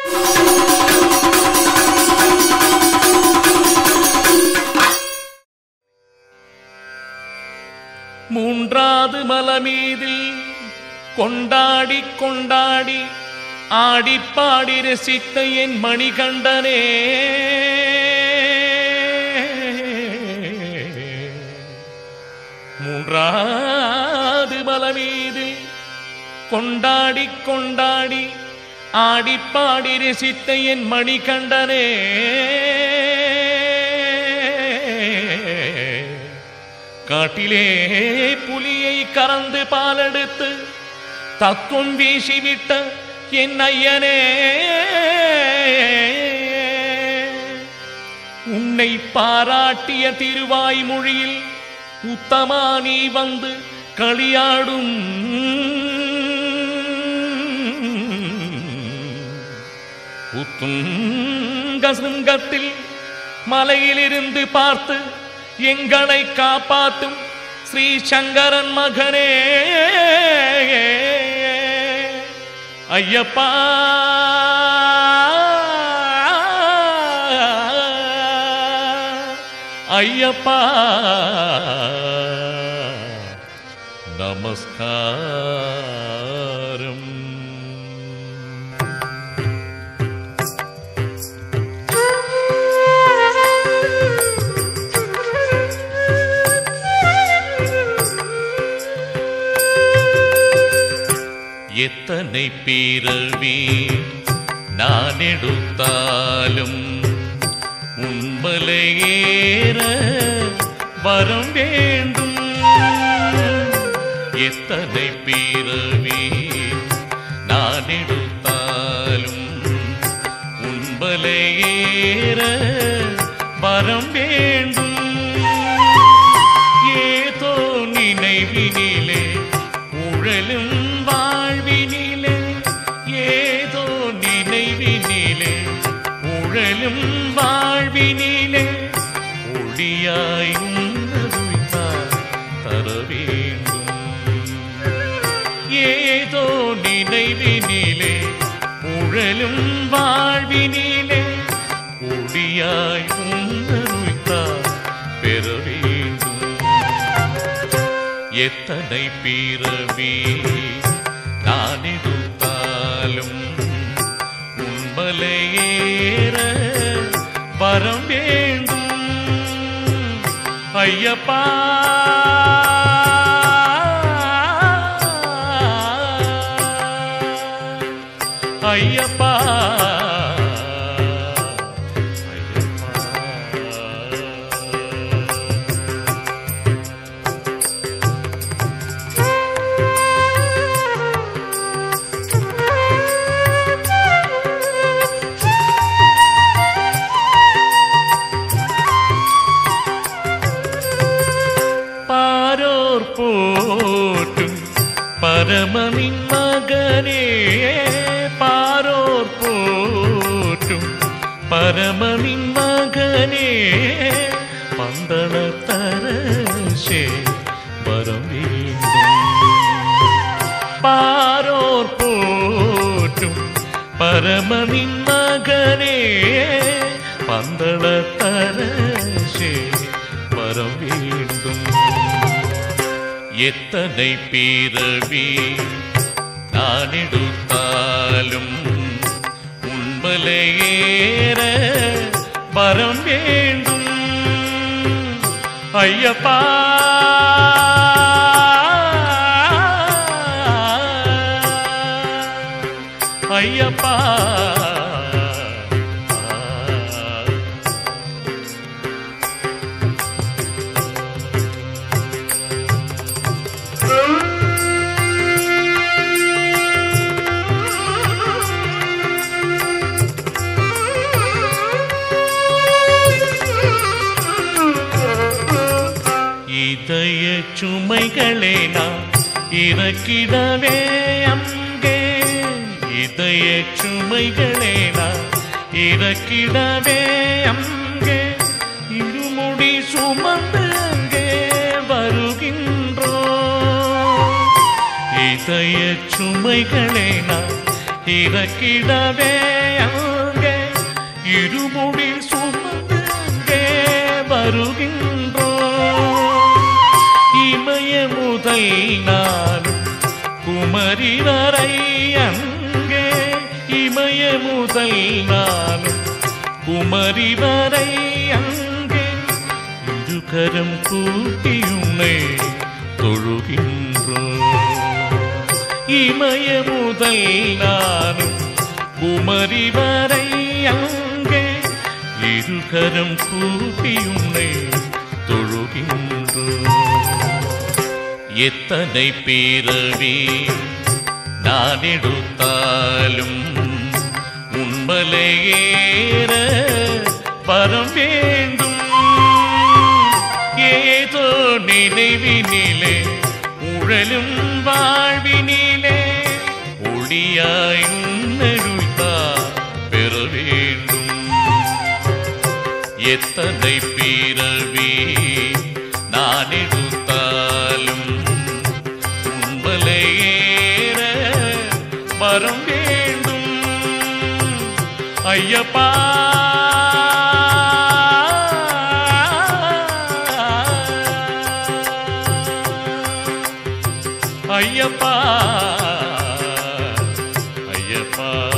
மூன்றாவது மலமீதில் கொண்டாடி கொண்டாடி ஆடிப்பாடி ரசித்த என் மணிகண்டனே மூன்றாவது மலமீதில் கொண்டாடி கொண்டாடி ஆடிப்பாடி ரசித்த என் மணிகண்டனே காட்டிலே புலியை கறந்து பாலெடுத்து தத்துவம் வீசிவிட்ட என் ஐயனே உன்னை பாராட்டிய திருவாய்மொழியில் உத்தமா நீ வந்து களியாடும் உத்துங்க சிங்கத்தில் மலையிலிருந்து பார்த்து எங்களை காப்பாத்தும் ஸ்ரீ சங்கரன் மகனே ஐயப்பா ஐயப்பா நமஸ்காரம் எத்தனை பிறவி நான் எடுத்தாலும் உண்மலையேற வரம் வேண்டும் எத்தனை பிறவி நான் எடுத்தாலும் உண்மலையேற வரம் வேண்டும் ஏதோ நினைவினிலே உழலும் வாழ்வினிலே ஏதோ நினைவினிலே உழலும் வாழ்வினிலே ஒளியாய் உன்னருள்தான் தர வேண்டும் ஏதோ நினைவினிலே உழலும் வாழ்வினிலே ஒளியாய் உன்னருள்தான் பெற வேண்டும் எத்தனை பிறவி நான் எடுத்தாலும் உண்மலையேற வரம் வேண்டும் ஐயப்பா ஐயப்பா ஐயப்பா பாரோர் போற்றும் பரமனின் மகனே பாரோர் போற்றும் பரமனின் மகனே பந்தள தரசே வரம் வேண்டும் பாரோர் போற்றும் பரமனின் மகனே பந்தள தரசே வரம் வேண்டும் எத்தனை பிறவி நான் எடுத்தாலும் உண்மலையேற வரம் வேண்டும் ஐயப்பா ஐயப்பா இதய சுமைகளே நான் இறக்கிடவே அங்கே இதய சுமைகளே நான் இறக்கிடவே அங்கே இருமுடி சுமந்து அங்கே வருகின்றோ இதய சுமைகளே நான் இறக்கிடவே அங்கே இருமுடி சுமந்து அங்கே வருகின்றோம் இமய முதல் நானும் குமரி வரை அங்கே இமய முதல் நானும் குமரி வரை அங்கே இருகரம் கூட்டியுமே தொழுகின்றோம் இமய முதல் நானும் குமரி வரை அங்கே இருகரம் கூட்டியுமே தொழுகின்றோம் எத்தனை பிறவி நான் எடுத்தாலும் உண்மலையேற வரம் வேண்டும் ஏதோ நினைவினிலே உழலும் வாழ்வினிலே ஒளியாய் உன்னருள்தா பெற வேண்டும் எத்தனை பிறவி நான் எடுத்தாலும் உண்மலையேற வரம் வேண்டும் ஐயப்பா ஐயப்பா ஐயப்பா